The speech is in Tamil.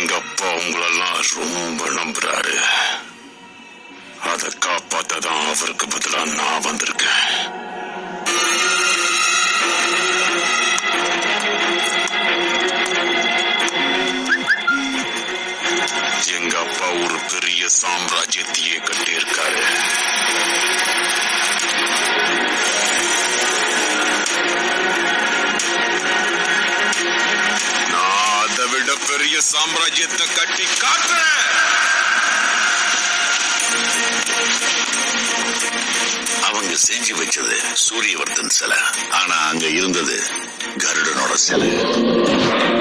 எங்க அப்பா உங்களெல்லாம் ரொம்ப நம்புறாரு அதை காப்பாத்த தான் அவருக்கு பதிலா நான் வந்திருக்கேன் எங்க அப்பா ஒரு பெரிய சாம்ராஜ்யத்தையே கட்டியிருக்காரு நான் அதை விட பெரிய சாம்ராஜ்யத்தை கட்டி காட்டுறேன் அவங்க செஞ்சு வச்சது சூரியவர்தன் சிலை ஆனா அங்க இருந்தது கருடனோட சிலை